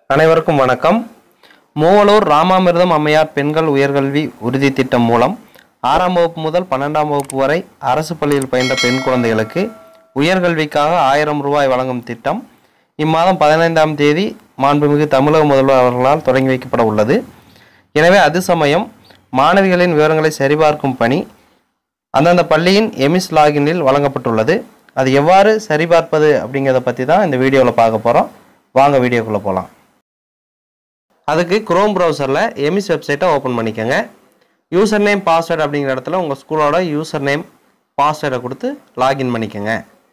அனைவருக்கும் வணக்கம் மூவலூர் ராமாமிர்தம் அம்மையார் பெண்கள் உயர்கல்வி உறுதி திட்டம் மூலம் ஆறாம் வகுப்பு முதல் பன்னெண்டாம் வகுப்பு வரை அரசு பள்ளியில் பயின்ற பெண் குழந்தைகளுக்கு உயர்கல்விக்காக ஆயிரம் ரூபாய் வழங்கும் திட்டம் இம்மாதம் பதினைந்தாம் தேதி மாண்புமிகு தமிழக முதல்வர் அவர்களால் தொடங்கி வைக்கப்பட உள்ளது எனவே அது சமயம் மாணவிகளின் விவரங்களை சரிபார்க்கும் பணி அந்தந்த பள்ளியின் எமிஸ் லாகினில் வழங்கப்பட்டுள்ளது அது எவ்வாறு சரிபார்ப்பது அப்படிங்கிறத பற்றி தான் இந்த வீடியோவில் பார்க்க போகிறோம் வாங்க வீடியோக்குள்ளே போகலாம் அதுக்கு குரோம் ப்ரௌசரில் எமிஸ் வெப்சைட்டை ஓப்பன் பண்ணிக்கோங்க யூசர் நேம் பாஸ்வேர்டு அப்படிங்கிற இடத்துல உங்கள் ஸ்கூலோட யூசர் நேம் பாஸ்வேர்டை கொடுத்து லாகின் பண்ணிக்கோங்க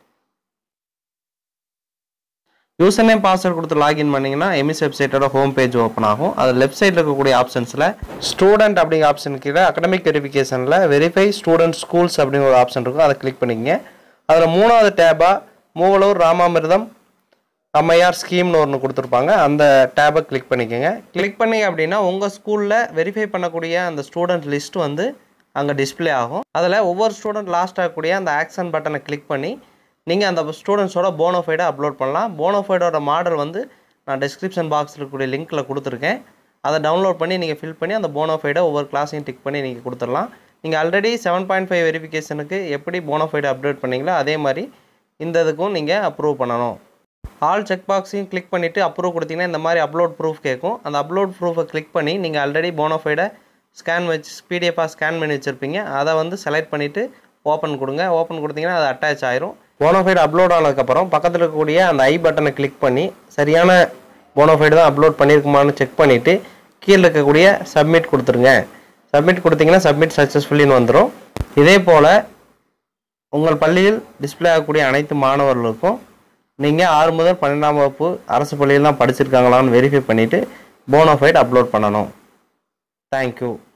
யூசர் நேம் பாஸ்வேர்டு கொடுத்து லாகின் பண்ணிங்கன்னா எமிஸ் வெப்சைட்டோட ஹோம் பேஜ் ஓப்பன் ஆகும் அது லெஃப்ட் சைடில் இருக்கக்கூடிய ஆப்ஷன்ஸில் ஸ்டூடெண்ட் அப்படிங்கிற ஆப்ஷன் கீழே அகடமிக் வெரிஃபிகேஷனில் வெரிஃபை ஸ்டூடெண்ட் ஸ்கூல்ஸ் அப்படிங்கிற ஒரு ஆப்ஷன் இருக்கும் அதை கிளிக் பண்ணிக்கங்க அதில் மூணாவது டேபாக மூவலூர் ராமாமிர்தம் அம்மையார் ஸ்கீம்னு ஒன்று கொடுத்துருப்பாங்க அந்த டேபை கிளிக் பண்ணிக்கோங்க கிளிக் பண்ணீங்க அப்படின்னா உங்கள் ஸ்கூலில் வெரிஃபை பண்ணக்கூடிய அந்த ஸ்டூடெண்ட் லிஸ்ட் வந்து அங்கே டிஸ்ப்ளே ஆகும் அதில் ஒவ்வொரு ஸ்டூடெண்ட் லாஸ்ட் ஆகக்கூடிய அந்த ஆக்ஷன் பட்டனை கிளிக் பண்ணி நீங்கள் அந்த ஸ்டூடெண்ட்ஸோட போனோஃபைடை அப்லோட் பண்ணலாம் போனோஃபைடோட மாடல் வந்து நான் டிஸ்கிரிப்ஷன் பாக்ஸில் இருக்கக்கூடிய லிங்க்கில் கொடுத்துருக்கேன் அதை டவுன்லோட் பண்ணி நீங்கள் ஃபில் பண்ணி அந்த போனோஃபைடை ஒவ்வொரு கிளாஸையும் டிக் பண்ணி நீங்கள் கொடுத்துடலாம் நீங்கள் ஆல்ரெடி செவன் பாயிண்ட் ஃபைவ் வெரிஃபிகேஷனுக்கு எப்படி போனோஃபைடை அப்டேட் பண்ணீங்களோ அதே மாதிரி இந்த இதுக்கும் நீங்கள் அப்ரூவ் பண்ணணும் ஆல் செக் பாக்ஸையும் கிளிக் பண்ணிவிட்டு அப்ரூவ் கொடுத்தீங்கன்னா இந்த மாதிரி அப்லோட் ப்ரூஃப் கேட்கும் அந்த அப்லோட் ப்ரூஃபை கிளிக் பண்ணி நீங்கள் ஆல்ரெடி போனோஃபைடை ஸ்கேன் வச்சு பிடிஎஃபாக ஸ்கேன் பண்ணி வச்சுருப்பீங்க அதை வந்து செலக்ட் பண்ணிவிட்டு ஓப்பன் கொடுங்க ஓப்பன் கொடுத்தீங்கன்னா அது அட்டாச் ஆயிரும் போனோஃபைடு அப்லோட் ஆனதுக்கப்புறம் பக்கத்தில் இருக்கக்கூடிய அந்த ஐ பட்டனை கிளிக் பண்ணி சரியான போனோஃபைடு தான் அப்லோட் பண்ணியிருக்குமான்னு செக் பண்ணிவிட்டு கீழே இருக்கக்கூடிய சப்மிட் கொடுத்துருங்க சப்மிட் கொடுத்தீங்கன்னா சப்மிட் சக்ஸஸ்ஃபுல்லின்னு வந்துடும் இதே போல் உங்கள் பள்ளியில் டிஸ்ப்ளே ஆகக்கூடிய அனைத்து மாணவர்களுக்கும் நீங்கள் ஆறு முதல் பன்னெண்டாம் வகுப்பு அரசு பள்ளியில் தான் படிச்சிருக்காங்களான்னு வெரிஃபை பண்ணிவிட்டு போனோஃபைட் அப்லோட் பண்ணணும் தேங்க்யூ